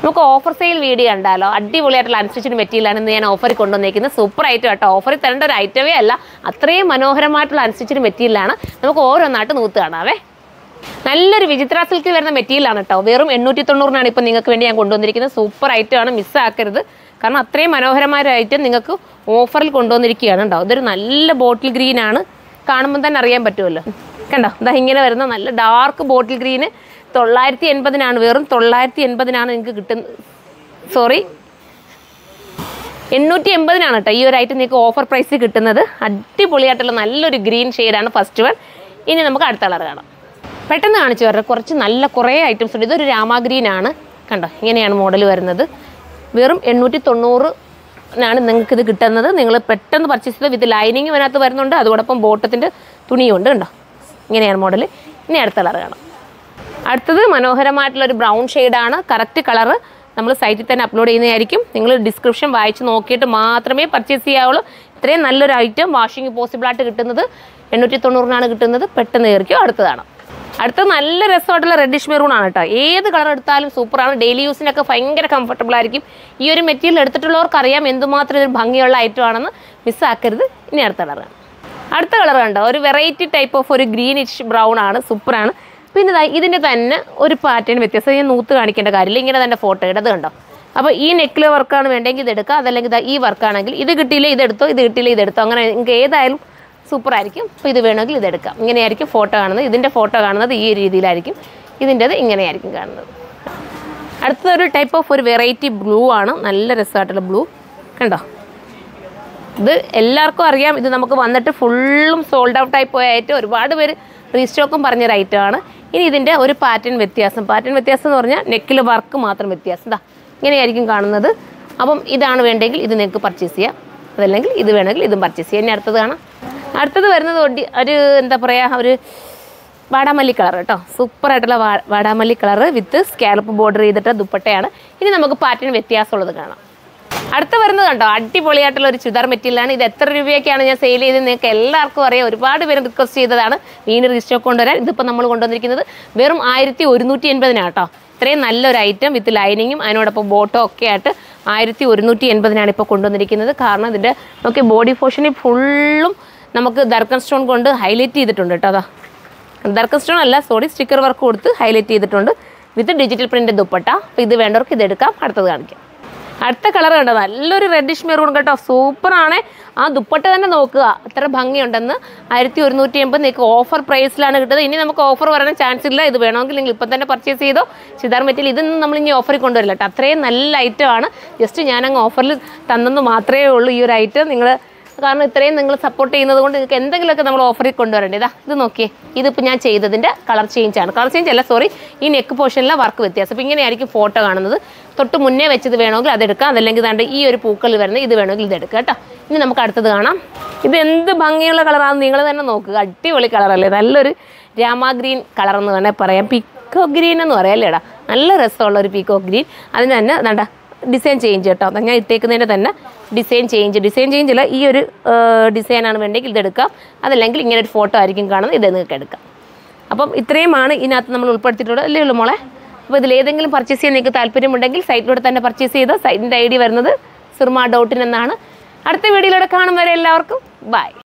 നമുക്ക് offer sale video കണ്ടാലോ അടിപൊളിയായിട്ടുള്ള അനുസരിച്ചിട്ട് മെറ്റീരിയലാണ് ഇന്ന് ഞാൻ ഓഫറിൽ കൊണ്ടുവന്നിരിക്കുന്നത് സൂപ്പർ ഐറ്റം കേട്ടോ ഓഫറിൽ തരേണ്ട ഒരു ഐറ്റമേ അല്ല അത്രയും മനോഹരമായിട്ടുള്ള അനുസരിച്ചിട്ട് മെറ്റീരിയലാണ് നമുക്ക് ഓരോന്നായിട്ട് നൂത്ത് കാണാവേ നല്ലൊരു വിചിത്ര സിൽക്കിൽ വരുന്ന മെറ്റീരിയലാണ് കേട്ടോ വെറും എണ്ണൂറ്റി തൊണ്ണൂറിനാണ് ഇപ്പം നിങ്ങൾക്ക് വേണ്ടി ഞാൻ കൊണ്ടുവന്നിരിക്കുന്നത് സൂപ്പർ ഐറ്റം ആണ് മിസ്സാക്കരുത് കാരണം അത്രയും മനോഹരമായ ഒരു ഐറ്റം നിങ്ങൾക്ക് ഓഫറിൽ കൊണ്ടുവന്നിരിക്കുകയാണ് കേട്ടോ ഇതൊരു നല്ല ബോട്ടിൽ ഗ്രീൻ ആണ് കാണുമ്പോൾ തന്നെ അറിയാൻ പറ്റുമല്ലോ കണ്ടോ ഇതാ ഇങ്ങനെ വരുന്ന നല്ല ഡാർക്ക് ബോട്ടിൽ ഗ്രീന് തൊള്ളായിരത്തി എൺപതിനാണ് വെറും തൊള്ളായിരത്തി എൺപതിനാണ് നിങ്ങൾക്ക് കിട്ടുന്നത് സോറി എണ്ണൂറ്റി എൺപതിനാണ് കേട്ടോ ഈ ഒരു ഐറ്റം നിങ്ങൾക്ക് ഓഫർ പ്രൈസിൽ കിട്ടുന്നത് അടിപൊളിയായിട്ടുള്ള നല്ലൊരു ഗ്രീൻ ഷെയ്ഡാണ് ഫസ്റ്റ് വൺ ഇനി നമുക്ക് അടുത്ത കളർ കാണാം പെട്ടെന്ന് കാണിച്ചു വരാം കുറച്ച് നല്ല കുറേ ഐറ്റംസ് ഉണ്ട് ഇതൊരു രാമ ഗ്രീൻ ആണ് കണ്ടോ ഇങ്ങനെയാണ് മോഡൽ വരുന്നത് വെറും എണ്ണൂറ്റി തൊണ്ണൂറിനാണ് നിങ്ങൾക്ക് ഇത് കിട്ടുന്നത് നിങ്ങൾ പെട്ടെന്ന് പർച്ചേസ് ചെയ്ത് വിത്ത് ലൈനിങ് അതിനകത്ത് വരുന്നുണ്ട് അതോടൊപ്പം ബോട്ടത്തിൻ്റെ തുണിയുണ്ട് കണ്ടോ ഇങ്ങനെയാണ് മോഡൽ ഇനി അടുത്ത കളർ കാണാം അടുത്തത് മനോഹരമായിട്ടുള്ള ഒരു ബ്രൗൺ ഷെയ്ഡാണ് കറക്റ്റ് കളറ് നമ്മൾ സൈറ്റിൽ തന്നെ അപ്ലോഡ് ചെയ്യുന്നതായിരിക്കും നിങ്ങൾ ഡിസ്ക്രിപ്ഷൻ വായിച്ച് നോക്കിയിട്ട് മാത്രമേ പർച്ചേസ് ചെയ്യാവുള്ളൂ ഇത്രയും നല്ലൊരു ഐറ്റം വാഷിംഗ് പോസിബിൾ ആയിട്ട് കിട്ടുന്നത് എണ്ണൂറ്റി തൊണ്ണൂറിനാണ് കിട്ടുന്നത് പെട്ടെന്ന് കയറിക്കും അടുത്തതാണ് അടുത്ത നല്ല രസമായിട്ടുള്ള റെഡിഷ് മെറൂൺ ആണ് കേട്ടോ ഏത് കളർ എടുത്താലും സൂപ്പറാണ് ഡെയിലി യൂസിനൊക്കെ ഭയങ്കര കംഫർട്ടബിൾ ആയിരിക്കും ഈ ഒരു മെറ്റീരിയൽ എടുത്തിട്ടുള്ളവർക്ക് അറിയാം എന്തുമാത്രം ഒരു ഭംഗിയുള്ള ഐറ്റം ആണെന്ന് മിസ്സാക്കരുത് ഇനി അടുത്ത കളറാണ് അടുത്ത കളർ കണ്ടോ ഒരു വെറൈറ്റി ടൈപ്പ് ഓഫ് ഒരു ഗ്രീനിഷ് ബ്രൗൺ ആണ് സൂപ്പറാണ് പിന്നെ ദാ ഇതിൻ്റെ തന്നെ ഒരു പാറ്റേൺ വ്യത്യാസം ഞാൻ നൂത്ത് കാണിക്കേണ്ട കാര്യമില്ല ഇങ്ങനെ തന്നെ ഫോട്ടോ ഇടത് കണ്ടോ അപ്പോൾ ഈ നെക്കിൽ വർക്കാണ് വേണ്ടെങ്കിൽ ഇതെടുക്കുക അതല്ലെങ്കിൽ ദാ ഈ വർക്കാണെങ്കിൽ ഇത് കിട്ടിയില്ല ഇതെടുത്തോ ഇത് കിട്ടിയില്ല ഇതെടുത്തോ അങ്ങനെ നിങ്ങൾക്ക് ഏതായാലും സൂപ്പർ ആയിരിക്കും അപ്പോൾ ഇത് വേണമെങ്കിൽ ഇതെടുക്കാം ഇങ്ങനെയായിരിക്കും ഫോട്ടോ കാണുന്നത് ഇതിൻ്റെ ഫോട്ടോ കാണുന്നത് ഈ രീതിയിലായിരിക്കും ഇതിൻ്റെത് ഇങ്ങനെയായിരിക്കും കാണുന്നത് അടുത്തൊരു ടൈപ്പ് ഓഫ് ഒരു വെറൈറ്റി ബ്ലൂ ആണ് നല്ല രസമായിട്ടുള്ള ബ്ലൂ കണ്ടോ ഇത് എല്ലാവർക്കും അറിയാം ഇത് നമുക്ക് വന്നിട്ട് ഫുള്ളും സോൾഡ് ഔട്ട് ആയി പോയായിട്ട് ഒരുപാട് പേര് റീസ്റ്റോക്കും പറഞ്ഞൊരു ഐറ്റമാണ് ഇനി ഇതിൻ്റെ ഒരു പാറ്റേൺ വ്യത്യാസം പാറ്റേൺ വ്യത്യാസം എന്ന് പറഞ്ഞാൽ നെക്കിൽ വർക്ക് മാത്രം വ്യത്യാസം ഇതാ ഇങ്ങനെയായിരിക്കും കാണുന്നത് അപ്പം ഇതാണ് വേണ്ടെങ്കിൽ ഇത് നിങ്ങൾക്ക് പർച്ചേസ് ചെയ്യാം അതല്ലെങ്കിൽ ഇത് വേണമെങ്കിൽ ഇതും പർച്ചേസ് ചെയ്യാം ഇനി അടുത്തത് കാണാം അടുത്തത് വരുന്നത് ഒടി- ഒരു എന്താ പറയുക ഒരു വാടാമല്ലി കളർ കേട്ടോ സൂപ്പറായിട്ടുള്ള വാ വാടാമല്ലി കളർ വിത്ത് സ്കാലപ്പ് ബോർഡർ ചെയ്തിട്ട് ദുപ്പട്ടയാണ് ഇനി നമുക്ക് പാറ്റേൺ വ്യത്യാസമുള്ളത് കാണാം അടുത്ത വരുന്നത് കണ്ടോ അടിപൊളിയായിട്ടുള്ള ഒരു ചുരിദാർ മെറ്റീരിയലാണ് ഇത് എത്ര രൂപയൊക്കെയാണ് ഞാൻ സെയിൽ ചെയ്തത് നിങ്ങൾക്ക് എല്ലാവർക്കും അറിയാം ഒരുപാട് പേര് റിക്വസ്റ്റ് ചെയ്തതാണ് വീണ്ടും റീസ്റ്റോക്ക് കൊണ്ടുവരാൻ ഇതിപ്പോൾ നമ്മൾ കൊണ്ടുവന്നിരിക്കുന്നത് വെറും ആയിരത്തി ഒരുന്നൂറ്റി എൺപതിനാണ് കേട്ടോ ഇത്രയും നല്ലൊരു ഐറ്റം വിത്ത് ലൈനിങ്ങും അതിനോടൊപ്പം ബോട്ടോ ഒക്കെ ആയിട്ട് ആയിരത്തി ഒരുന്നൂറ്റി എൺപതിനാണ് ഇപ്പോൾ കൊണ്ടുവന്നിരിക്കുന്നത് കാരണം ഇതിൻ്റെ നോക്കി ബോഡി പോർഷനിൽ ഫുള്ളും നമുക്ക് ദർക്കൻ സ്റ്റോൺ കൊണ്ട് ഹൈലൈറ്റ് ചെയ്തിട്ടുണ്ട് കേട്ടോ അതാ ദർക്കൻ സ്റ്റോൺ അല്ല സോറി സ്റ്റിക്കർ വർക്ക് കൊടുത്ത് ഹൈലൈറ്റ് ചെയ്തിട്ടുണ്ട് വിത്ത് ഡിജിറ്റൽ പ്രിൻ്റ് ദുപ്പട്ട അപ്പോൾ ഇത് വേണ്ടവർക്ക് ഇത് എടുക്കാം അടുത്തത് കാണിക്കാം അടുത്ത കളർ കണ്ടോ നല്ലൊരു റെഡിഷ് മെറൂൺ കേട്ടോ സൂപ്പറാണ് ആ ദുപ്പട്ട തന്നെ നോക്കുക അത്ര ഭംഗിയുണ്ടെന്ന് ആയിരത്തി ഒരുന്നൂറ്റി എൺപത് നിങ്ങൾക്ക് ഓഫർ പ്രൈസിലാണ് കിട്ടുന്നത് ഇനി നമുക്ക് ഓഫർ വരാൻ ചാൻസ് ഇല്ല ഇത് വേണമെങ്കിൽ നിങ്ങൾ ഇപ്പം തന്നെ പർച്ചേസ് ചെയ്തോ ചിതാർ മെറ്റീരിയൽ ഇതൊന്നും നമ്മൾ ഇനി ഓഫറിൽ കൊണ്ടുവരില്ല കേട്ടോ അത്രയും നല്ല ഐറ്റമാണ് ജസ്റ്റ് ഞാനങ്ങ് ഓഫറിൽ തന്നെന്ന് മാത്രമേ ഉള്ളൂ ഈ ഒരു ഐറ്റം നിങ്ങൾ കാരണം ഇത്രയും നിങ്ങൾ സപ്പോർട്ട് ചെയ്യുന്നത് കൊണ്ട് നിങ്ങൾക്ക് എന്തെങ്കിലുമൊക്കെ നമ്മൾ ഓഫറിൽ കൊണ്ടുവരേണ്ടത് ഇതാ ഇത് നോക്കിയേ ഇതിപ്പോൾ ഞാൻ ചെയ്തതിൻ്റെ കളർ ചേഞ്ച് ആണ് കളർ ചേഞ്ച് അല്ല സോറി ഈ നെക്ക് പോർഷനിലെ വർക്ക് വ്യത്യാസം അപ്പോൾ ഇങ്ങനെയായിരിക്കും ഫോട്ടോ കാണുന്നത് തൊട്ട് മുന്നേ വെച്ചത് വേണമെങ്കിൽ അതെടുക്കാം അതല്ലെങ്കിൽ ദാണ്ട് ഈ ഒരു പൂക്കൾ വരുന്ന ഇത് വേണമെങ്കിൽ ഇതെടുക്കാം കേട്ടോ ഇനി നമുക്ക് അടുത്തത് കാണാം ഇത് എന്ത് ഭംഗിയുള്ള കളറാണെന്ന് നിങ്ങൾ തന്നെ നോക്കുക അടിപൊളി കളറല്ലേ നല്ലൊരു രാമ ഗ്രീൻ കളർ എന്ന് വേണേൽ പറയാം പിക്കോ ഗ്രീൻ എന്ന് പറയാം അല്ലേടാ നല്ല രസമുള്ള ഒരു പീക്കോ ഗ്രീൻ അതിന് തന്നെ എന്താ ഡിസൈൻ ചേഞ്ച് കേട്ടോ അത് ഞാൻ ഇട്ടേക്കുന്നതിൻ്റെ തന്നെ ഡിസൈൻ ചേഞ്ച് ഡിസൈൻ ചേഞ്ച് അല്ല ഈ ഒരു ഡിസൈനാണ് വേണ്ടെങ്കിൽ ഇതെടുക്കാം അതല്ലെങ്കിൽ ഇങ്ങനെ ഒരു ഫോട്ടോ ആയിരിക്കും കാണുന്നത് ഇത് നിങ്ങൾക്ക് എടുക്കാം അപ്പം ഇത്രയുമാണ് ഇതിനകത്ത് നമ്മൾ ഉൾപ്പെടുത്തിയിട്ടുള്ളത് അല്ലേ ഉള്ളൂ മോളെ അപ്പോൾ ഇതിൽ ഏതെങ്കിലും പർച്ചേസ് ചെയ്യാൻ നിങ്ങൾക്ക് താല്പര്യമുണ്ടെങ്കിൽ സൈറ്റിലൂടെ തന്നെ പർച്ചേസ് ചെയ്തോ സൈറ്റിൻ്റെ ഐ ഡി വരുന്നത് സിർമ ഡോട്ടിൻ എന്നാണ് അടുത്ത വീഡിയോയിലൂടെ കാണും വരെ എല്ലാവർക്കും ബൈ